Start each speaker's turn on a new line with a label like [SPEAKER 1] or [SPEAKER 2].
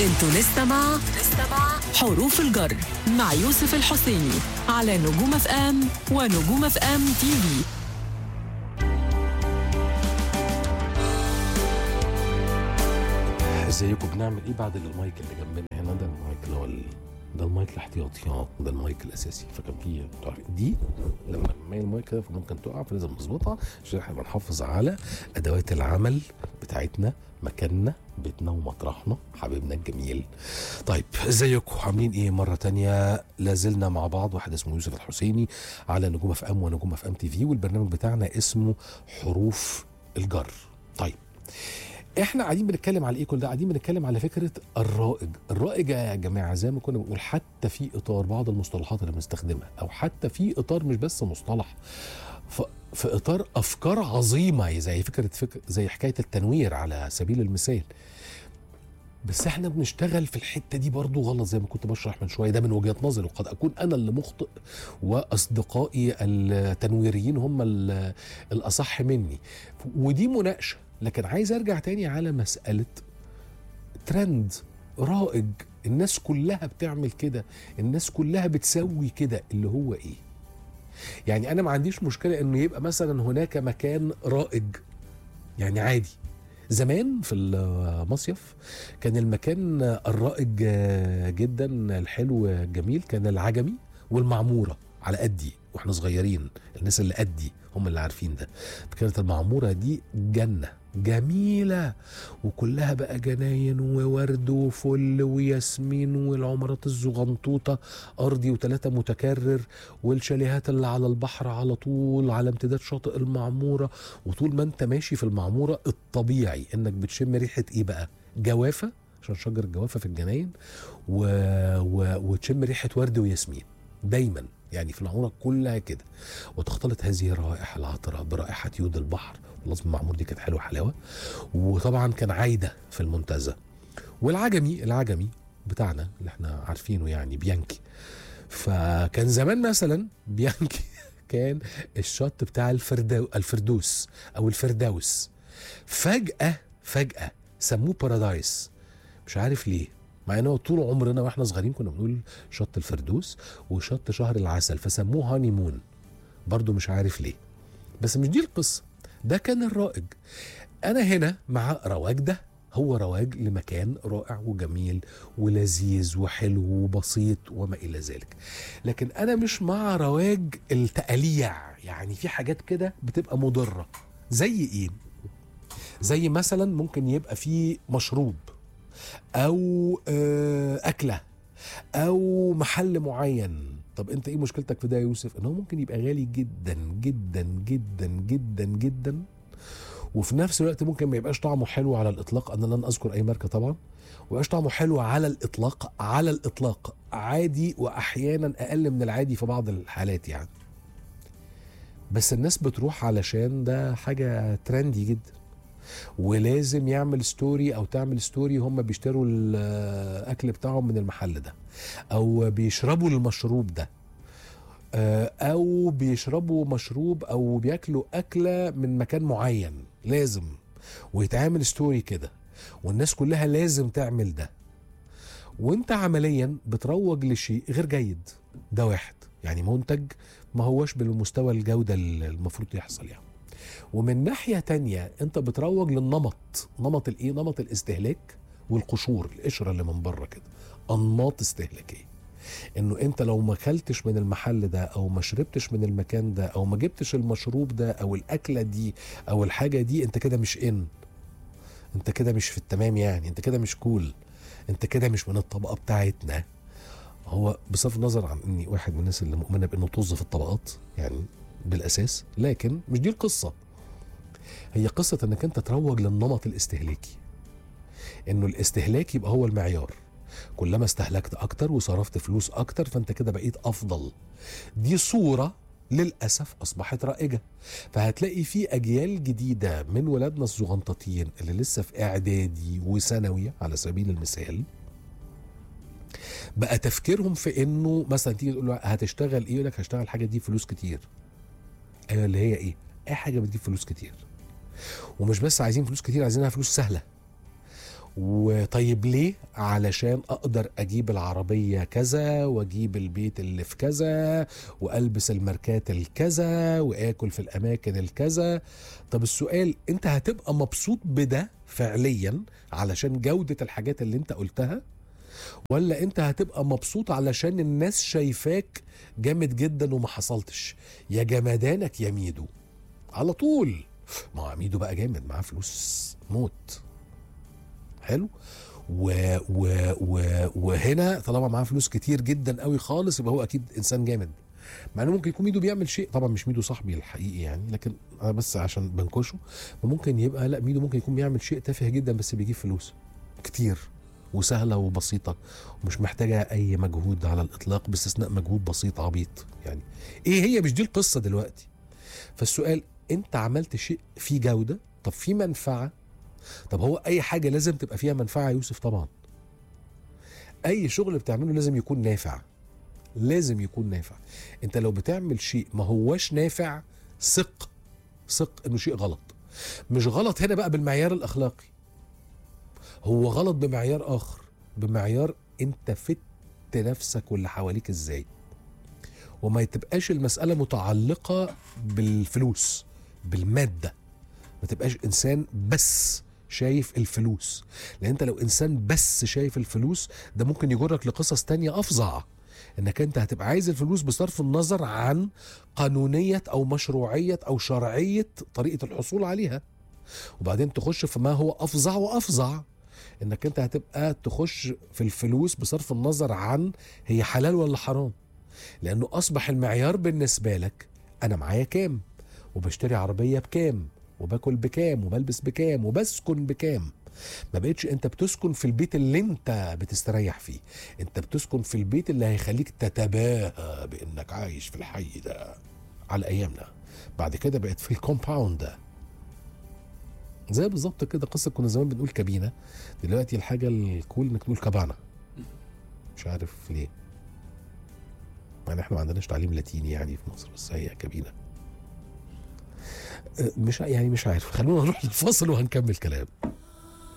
[SPEAKER 1] انتوا لسه مع حروف الجر مع يوسف الحسيني على نجوم اف ام ونجوم اف ام تي في
[SPEAKER 2] ازيكم بنعمل ايه بعد المايك اللي جنبنا هنا ده المايك اللي هو ال- ده المايك الاحتياطي اه ده المايك الاساسي فكان في تعرف دي لما نميل المايك كده فممكن تقع فلازم نظبطها عشان احنا بنحافظ على ادوات العمل بتاعتنا مكاننا بيتنا ومطرحنا حبيبنا الجميل طيب ازيكم عاملين ايه مره تانية لازلنا مع بعض واحد اسمه يوسف الحسيني على نجوم اف ام ونجوم اف ام تي في والبرنامج بتاعنا اسمه حروف الجر طيب احنا قاعدين بنتكلم على ايه كل ده قاعدين بنتكلم على فكره الرائج الرائج يا جماعه زي ما كنا بنقول حتى في اطار بعض المصطلحات اللي بنستخدمها او حتى في اطار مش بس مصطلح ف- في اطار افكار عظيمه زي فكره فكر زي حكايه التنوير على سبيل المثال بس احنا بنشتغل في الحته دي برضو غلط زي ما كنت بشرح من شويه ده من وجهه نظري وقد اكون انا اللي مخطئ واصدقائي التنويريين هم ال- الاصح مني ودي مناقشه لكن عايز ارجع تاني على مساله ترند رائج الناس كلها بتعمل كده الناس كلها بتسوي كده اللي هو ايه يعني انا ما عنديش مشكله انه يبقى مثلا هناك مكان رائج يعني عادي زمان في المصيف كان المكان الرائج جدا الحلو الجميل كان العجمي والمعموره على قدي واحنا صغيرين الناس اللي قدي هم اللي عارفين ده كانت المعموره دي جنه جميله وكلها بقى جناين وورد وفل وياسمين والعمارات الزغنطوطه ارضي وثلاثه متكرر والشاليهات اللي على البحر على طول على امتداد شاطئ المعموره وطول ما انت ماشي في المعموره الطبيعي انك بتشم ريحه ايه بقى جوافه عشان شجر الجوافه في الجناين و... و... وتشم ريحه ورد وياسمين دايما يعني في العمارة كلها كده وتختلط هذه الرائحة العطرة برائحة يود البحر لازم المعمور دي كانت حلوة حلاوة وطبعا كان عايدة في المنتزه والعجمي العجمي بتاعنا اللي احنا عارفينه يعني بيانكي فكان زمان مثلا بيانكي كان الشط بتاع الفردو الفردوس او الفردوس فجأة فجأة سموه بارادايس مش عارف ليه مع انه طول عمرنا واحنا صغيرين كنا بنقول شط الفردوس وشط شهر العسل فسموه هاني مون برضو مش عارف ليه بس مش دي القصة ده كان الرائج انا هنا مع رواج ده هو رواج لمكان رائع وجميل ولذيذ وحلو وبسيط وما الى ذلك لكن انا مش مع رواج التقاليع يعني في حاجات كده بتبقى مضره زي ايه زي مثلا ممكن يبقى في مشروب او آه، اكله او محل معين طب انت ايه مشكلتك في ده يا يوسف ان هو ممكن يبقى غالي جدا جدا جدا جدا جدا وفي نفس الوقت ممكن ما يبقاش طعمه حلو على الاطلاق انا لن اذكر اي ماركه طبعا ويبقاش طعمه حلو على الاطلاق على الاطلاق عادي واحيانا اقل من العادي في بعض الحالات يعني بس الناس بتروح علشان ده حاجه ترندي جدا ولازم يعمل ستوري او تعمل ستوري هم بيشتروا الاكل بتاعهم من المحل ده او بيشربوا المشروب ده آه، او بيشربوا مشروب او بياكلوا اكله من مكان معين لازم ويتعمل ستوري كده والناس كلها لازم تعمل ده وانت عمليا بتروج لشيء غير جيد ده واحد يعني منتج ما هوش بالمستوى الجودة اللي المفروض يحصل يعني ومن ناحية تانية انت بتروج للنمط نمط الايه نمط الاستهلاك والقشور القشرة اللي من بره كده انماط استهلاكية انه انت لو ما اكلتش من المحل ده او ما شربتش من المكان ده او ما جبتش المشروب ده او الاكلة دي او الحاجة دي انت كده مش ان انت كده مش في التمام يعني انت كده مش كول انت كده مش من الطبقة بتاعتنا هو بصرف النظر عن اني واحد من الناس اللي مؤمنه بانه طز في الطبقات يعني بالاساس لكن مش دي القصه هي قصه انك انت تروج للنمط الاستهلاكي انه الاستهلاك يبقى هو المعيار كلما استهلكت اكتر وصرفت فلوس اكتر فانت كده بقيت افضل دي صوره للاسف اصبحت رائجه فهتلاقي في اجيال جديده من ولادنا الصغنطاطين اللي لسه في اعدادي وثانوي على سبيل المثال بقى تفكيرهم في انه مثلا تيجي تقول له هتشتغل ايه يقول لك هشتغل حاجه دي فلوس كتير ايوه اللي هي ايه اي حاجه بتجيب فلوس كتير ومش بس عايزين فلوس كتير عايزينها فلوس سهله وطيب ليه علشان اقدر اجيب العربيه كذا واجيب البيت اللي في كذا والبس الماركات الكذا واكل في الاماكن الكذا طب السؤال انت هتبقى مبسوط بده فعليا علشان جوده الحاجات اللي انت قلتها ولا انت هتبقى مبسوط علشان الناس شايفاك جامد جدا وما حصلتش يا جمدانك يا ميدو على طول ما هو ميدو بقى جامد معاه فلوس موت حلو و و و وهنا طالما معاه فلوس كتير جدا قوي خالص يبقى هو اكيد انسان جامد مع انه ممكن يكون ميدو بيعمل شيء طبعا مش ميدو صاحبي الحقيقي يعني لكن انا بس عشان بنكشه ممكن يبقى لا ميدو ممكن يكون بيعمل شيء تافه جدا بس بيجيب فلوس كتير وسهله وبسيطه ومش محتاجه اي مجهود على الاطلاق باستثناء مجهود بسيط عبيط يعني ايه هي مش دي القصه دلوقتي فالسؤال انت عملت شيء فيه جوده طب في منفعه طب هو اي حاجه لازم تبقى فيها منفعه يا يوسف طبعا اي شغل بتعمله لازم يكون نافع لازم يكون نافع انت لو بتعمل شيء ما هواش نافع ثق ثق انه شيء غلط مش غلط هنا بقى بالمعيار الاخلاقي هو غلط بمعيار اخر بمعيار انت فت نفسك واللي حواليك ازاي وما تبقاش المساله متعلقه بالفلوس بالماده ما تبقاش انسان بس شايف الفلوس لان انت لو انسان بس شايف الفلوس ده ممكن يجرك لقصص تانية افظع انك انت هتبقى عايز الفلوس بصرف النظر عن قانونية او مشروعية او شرعية طريقة الحصول عليها وبعدين تخش في ما هو افظع وافظع انك انت هتبقى تخش في الفلوس بصرف النظر عن هي حلال ولا حرام لانه اصبح المعيار بالنسبة لك انا معايا كام وبشتري عربية بكام وباكل بكام وبلبس بكام وبسكن بكام ما بقتش انت بتسكن في البيت اللي انت بتستريح فيه انت بتسكن في البيت اللي هيخليك تتباهى بانك عايش في الحي ده على ايامنا بعد كده بقت في الكومباوند ده زي بالظبط كده قصه كنا زمان بنقول كابينه دلوقتي الحاجه الكول انك تقول كابانا مش عارف ليه يعني احنا ما عندناش تعليم لاتيني يعني في مصر بس هي كابينه مش يعني مش عارف خلونا نروح للفاصل وهنكمل كلام